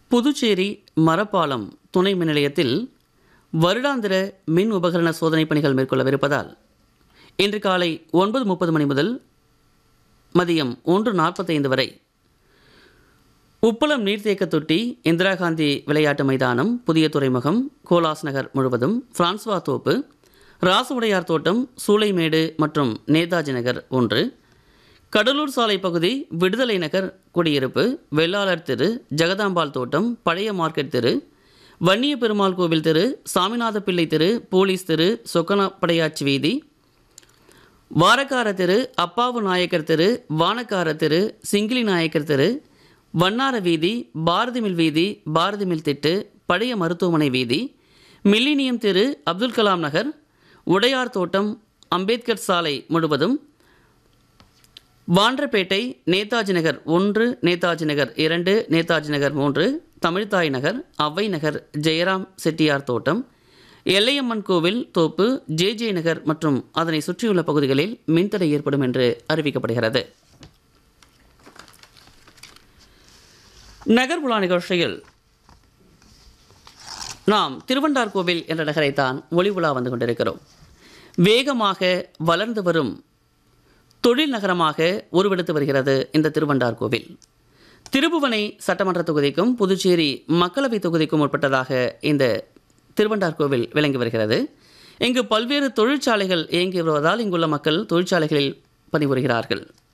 புதுச்சேரி மரப்பாலம் துணை மின் நிலையத்தில் வருடாந்திர மின் உபகரண சோதனை பணிகள் மேற்கொள்ளவிருப்பதால் இன்று காலை ஒன்பது முப்பது மணி முதல் மதியம் ஒன்று நாற்பத்தைந்து வரை உப்பளம் நீர்த்தேக்க தொட்டி இந்திரா காந்தி விளையாட்டு மைதானம் புதிய துறைமுகம் கோலாஸ் நகர் முழுவதும் பிரான்ஸ்வா தோப்பு ராசவுடையார் தோட்டம் சூளைமேடு மற்றும் நேதாஜி நகர் ஒன்று கடலூர் சாலை பகுதி விடுதலை நகர் குடியிருப்பு வெள்ளாளர் தெரு ஜெகதாம்பாள் தோட்டம் பழைய மார்க்கெட் தெரு வன்னிய பெருமாள் கோவில் தெரு சாமிநாத பிள்ளை தெரு போலீஸ் தெரு சொக்கனப்படையாச்சி வீதி வாரக்கார தெரு அப்பாவு நாயக்கர் தெரு வானக்கார தெரு சிங்கிலி நாயக்கர் தெரு வண்ணார வீதி பாரதிமில் வீதி பாரதிமில் திட்டு பழைய மருத்துவமனை வீதி மில்லினியம் தெரு அப்துல் கலாம் நகர் உடையார் தோட்டம் அம்பேத்கர் சாலை முழுவதும் வாண்டர்பேட்டை நேதாஜி நகர் ஒன்று நேதாஜி நகர் இரண்டு நேதாஜி நகர் மூன்று தமிழ்தாய் நகர் அவ்வை நகர் ஜெயராம் செட்டியார் தோட்டம் எல்லையம்மன் கோவில் தோப்பு ஜே ஜே நகர் மற்றும் அதனை சுற்றியுள்ள பகுதிகளில் மின்தடை ஏற்படும் என்று அறிவிக்கப்படுகிறது நகர் உலா நிகழ்ச்சியில் நாம் திருவண்டார் கோவில் என்ற நகரைத்தான் ஒளி உலா வந்து கொண்டிருக்கிறோம் வேகமாக வளர்ந்து வரும் தொழில் நகரமாக உருவெடுத்து வருகிறது இந்த திருவண்டார் கோவில் திருபுவனை சட்டமன்ற தொகுதிக்கும் புதுச்சேரி மக்களவை தொகுதிக்கும் உட்பட்டதாக இந்த திருவண்டார் கோவில் விளங்கி வருகிறது இங்கு பல்வேறு தொழிற்சாலைகள் இயங்கி வருவதால் இங்குள்ள மக்கள் தொழிற்சாலைகளில் பணிபுரிகிறார்கள்